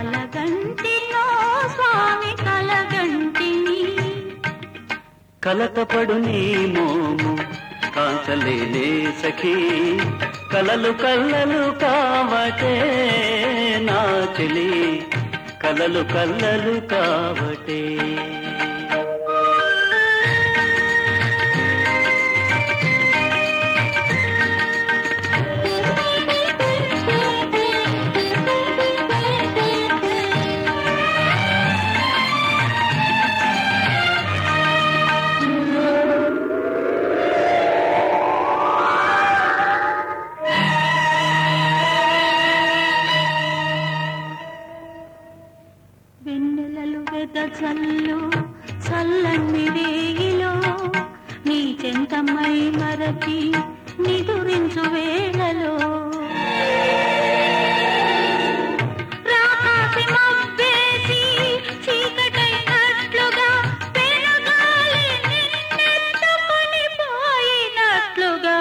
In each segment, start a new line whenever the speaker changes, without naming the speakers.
కలగంటిలో స్వామి కలగంటిని
కలతపడు నీ మోము కాంచలేనే సఖీ కలలు కల్లలు కావటే నా చెలి కలలు కల్లలు కావటే
వెన్నెలలు వెదజల్లు చల్లని రేగిలో నీ చెంతమై మరచి నిదురించు వేళలో రాకాసి మబ్బేసి చీకటైనట్లుగా పెనుగాలి నిన్నెత్తుకొని పోయినట్లుగా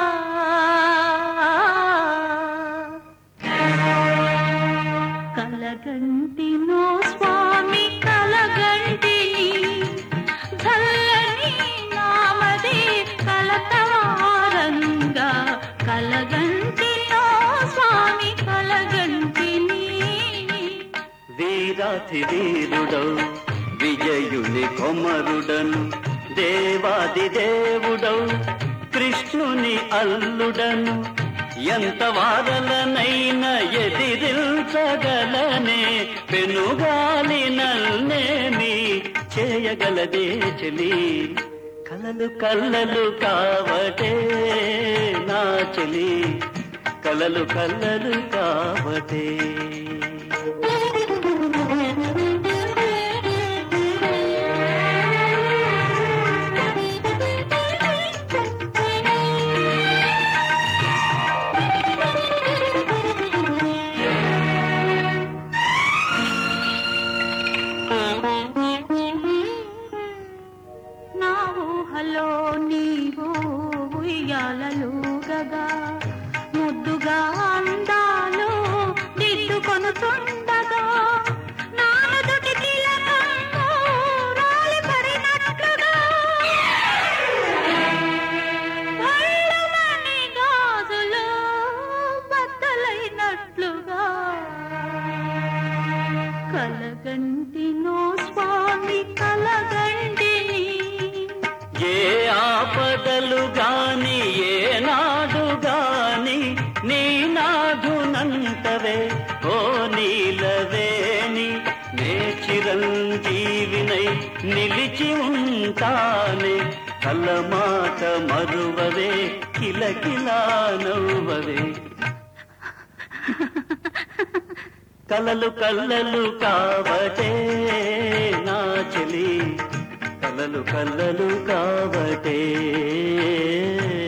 కలగంటినో స్వామి కలగంటిని చల్లని నామది కలతవారంగా కలగంటినో స్వామి కలగంటిని
వీరాతి వీరుడౌ విజయుని కొమరుడను దేవాది దేవుడౌ కృష్ణుని అల్లుడను ఎంత వారలనైనా ఎదిరించగలనే పెనుగాలి నల్నేమి చేయగలదే చెలి కలలు కల్లలు కావటే నా చెలి కలలు కల్లలు కావటే
నా ఊహలో నీవు ఉయ్యాలలుగగా ముద్దుగా అందాలు దిద్దుకొనుతుండగా నానుదుటి తిలకము రాలిపడినట్లుగా పళ్ళమని గాజులు బద్దలైనట్లుగా కలగంటినో స్వామి కలగంటిని
ఏ ఆపదలు గాని ఏ నాడు గాని నీ నాదునంతవే ఓ నీలవేణి నే చిరంజీవినై నిలిచి ఉంటానే కలమాట మరువవే కిలకిలా నవ్వవే కలలు కల్లలు కావటే నా చెలి కలలు కల్లలు కావటే